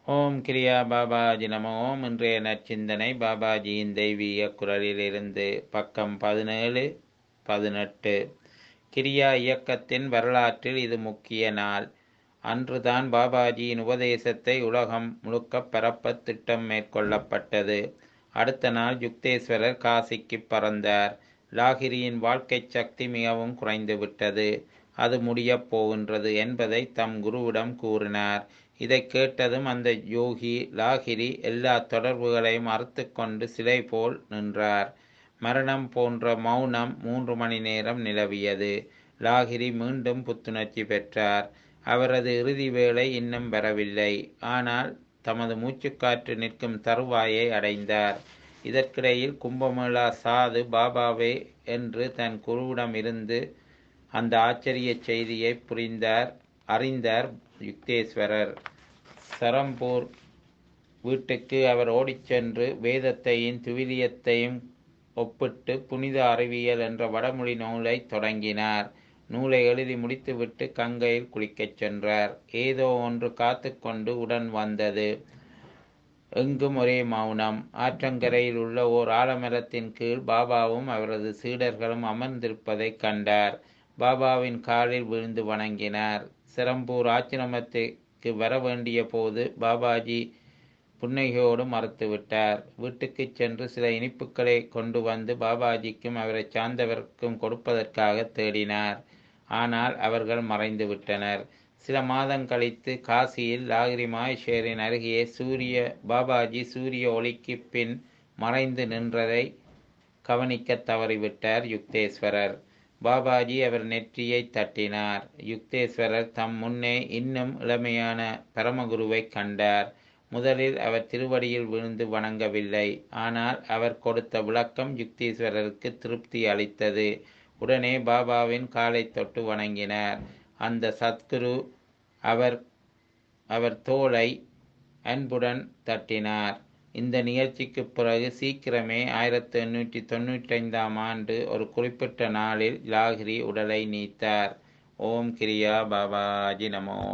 ஓம் கிரியா பாபாஜி நம ஓம் இன்றைய நற்சிந்தனை பாபாஜியின் தெய்வீக குரலிலிருந்து பக்கம் பதினேழு பதினெட்டு கிரியா இயக்கத்தின் வரலாற்றில் இது முக்கிய நாள் அன்றுதான் பாபாஜியின் உபதேசத்தை உலகம் முழுக்க பரப்ப திட்டம் மேற்கொள்ளப்பட்டது அடுத்த நாள் யுக்தேஸ்வரர் காசிக்கு பறந்தார் லாகிரியின் வாழ்க்கை சக்தி மிகவும் குறைந்துவிட்டது அது முடியப் போகின்றது என்பதை தம் குருவிடம் கூறினார் இதை கேட்டதும் அந்த யோகி லாகிரி எல்லா தொடர்புகளையும் அறுத்து கொண்டு சிலை போல் நின்றார் மரணம் போன்ற மௌனம் மூன்று மணி நேரம் நிலவியது லாகிரி மீண்டும் புத்துணர்ச்சி பெற்றார் அவரது இறுதி வேளை இன்னும் வரவில்லை ஆனால் தமது மூச்சுக்காற்று நிற்கும் தருவாயை அடைந்தார் இதற்கிடையில் கும்பமேளா சாது பாபாவே என்று தன் குருவிடம் இருந்து அந்த ஆச்சரிய செய்தியை புரிந்தார் அறிந்தார் யுக்தேஸ்வரர் சரம்பூர் வீட்டுக்கு அவர் ஓடிச் சென்று வேதத்தையும் துவிலியத்தையும் ஒப்பிட்டு புனித அறிவியல் என்ற வடமொழி நூலை தொடங்கினார் நூலை எழுதி முடித்துவிட்டு கங்கையில் குளிக்கச் சென்றார் ஏதோ ஒன்று காத்து கொண்டு உடன் வந்தது எங்கும் ஒரே மௌனம் ஆற்றங்கரையில் உள்ள ஓர் ஆலமரத்தின் கீழ் பாபாவும் அவரது சீடர்களும் அமர்ந்திருப்பதைக் கண்டார் பாபாவின் காலில் விழுந்து வணங்கினார் சிரம்பூர் ஆச்சிரமத்துக்கு வர வேண்டிய போது பாபாஜி புன்னகையோடு மறுத்துவிட்டார் வீட்டுக்கு சென்று சில இனிப்புகளை கொண்டு வந்து பாபாஜிக்கும் அவரை சார்ந்தவருக்கும் கொடுப்பதற்காக தேடினார் ஆனால் அவர்கள் மறைந்து விட்டனர் சில மாதம் கழித்து காசியில் லாகிரி மாஹேஷரின் அருகே சூரிய பாபாஜி சூரிய ஒளிக்கு பின் மறைந்து நின்றதை கவனிக்க தவறிவிட்டார் யுக்தேஸ்வரர் பாபாஜி அவர் நெற்றியை தட்டினார் யுக்தேஸ்வரர் தம் முன்னே இன்னும் இளமையான பரமகுருவை கண்டார் முதலில் அவர் திருவடியில் விழுந்து வணங்கவில்லை ஆனால் அவர் கொடுத்த விளக்கம் யுக்தீஸ்வரருக்கு திருப்தி அளித்தது உடனே பாபாவின் காலை தொட்டு வணங்கினார் அந்த சத்குரு அவர் அவர் தோலை அன்புடன் தட்டினார் இந்த நிகழ்ச்சிக்கு பிறகு சீக்கிரமே ஆயிரத்தி எண்ணூற்றி தொண்ணூற்றி ஐந்தாம் ஆண்டு ஒரு குறிப்பிட்ட நாளில் லாகிரி உடலை நீத்தார் ஓம் கிரியா பாபாஜி நமோ